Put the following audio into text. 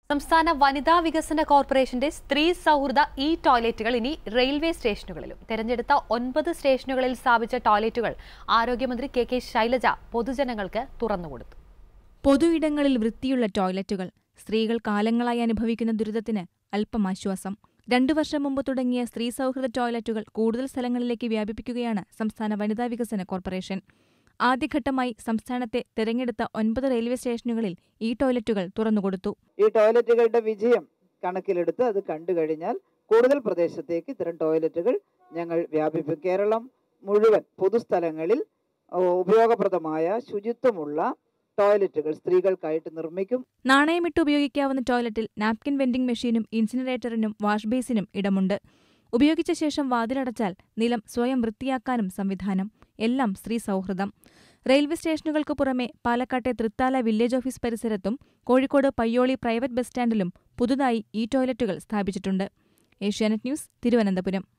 സംസ്ഥാന വനിതാ വികസന കോർപ്പറേഷന്റെ സ്ത്രീ സൗഹൃദ ഇ ടോയ്ലറ്റുകൾ ഇനി റെയിൽവേ സ്റ്റേഷനുകളിലും തെരഞ്ഞെടുത്ത ഒൻപത് സ്റ്റേഷനുകളിൽ സ്ഥാപിച്ച ടോയ്ലറ്റുകൾ ആരോഗ്യമന്ത്രി കെ കെ ശൈലജ പൊതുജനങ്ങൾക്ക് തുറന്നുകൊടുത്തു പൊതു ഇടങ്ങളിൽ വൃത്തിയുള്ള ടോയ്ലറ്റുകൾ സ്ത്രീകൾ കാലങ്ങളായി അനുഭവിക്കുന്ന ദുരിതത്തിന് അല്പം ആശ്വാസം രണ്ടു വർഷം മുമ്പ് തുടങ്ങിയ സ്ത്രീ സൗഹൃദ ടോയ്ലറ്റുകൾ കൂടുതൽ സ്ഥലങ്ങളിലേക്ക് വ്യാപിപ്പിക്കുകയാണ് സംസ്ഥാന വനിതാ വികസന കോർപ്പറേഷൻ ആദ്യഘട്ടമായി സംസ്ഥാനത്തെ തെരഞ്ഞെടുത്ത ഒൻപത് റെയിൽവേ സ്റ്റേഷനുകളിൽ ഈ ടോയ്ലറ്റുകൾ തുറന്നുകൊടുത്തു ഈ ടോയ്ലറ്റുകളുടെ വിജയം കണക്കിലെടുത്ത് അത് കണ്ടു കഴിഞ്ഞാൽ കൂടുതൽ പ്രദേശത്തേക്ക് ഇത്തരം ടോയ്ലറ്റുകൾ ഞങ്ങൾ വ്യാപിപ്പിക്കും കേരളം മുഴുവൻ പൊതുസ്ഥലങ്ങളിൽ ഓ, ഉപയോഗപ്രദമായ ശുചിത്വമുള്ള ടോയ്ലറ്റുകൾ സ്ത്രീകൾക്കായിട്ട് നിർമ്മിക്കും നാണയമിട്ട് ഉപയോഗിക്കാവുന്ന ടോയ്ലറ്റിൽ നാപ്കിൻ വെൻഡിംഗ് മെഷീനും ഇൻസിനറേറ്ററിനും വാഷ് ബേസിനും ഇടമുണ്ട് ഉപയോഗിച്ച ശേഷം വാതിലടച്ചാൽ നിലം സ്വയം വൃത്തിയാക്കാനും സംവിധാനം എല്ലാം സ്ത്രീ സൗഹൃദം റെയിൽവേ സ്റ്റേഷനുകൾക്ക് പുറമെ പാലക്കാട്ടെ തൃത്താല വില്ലേജ് ഓഫീസ് പരിസരത്തും കോഴിക്കോട് പയ്യോളി പ്രൈവറ്റ് ബസ് സ്റ്റാൻഡിലും പുതുതായി ഈ ടോയ്ലറ്റുകൾ സ്ഥാപിച്ചിട്ടുണ്ട് ഏഷ്യാനെറ്റ് ന്യൂസ് തിരുവനന്തപുരം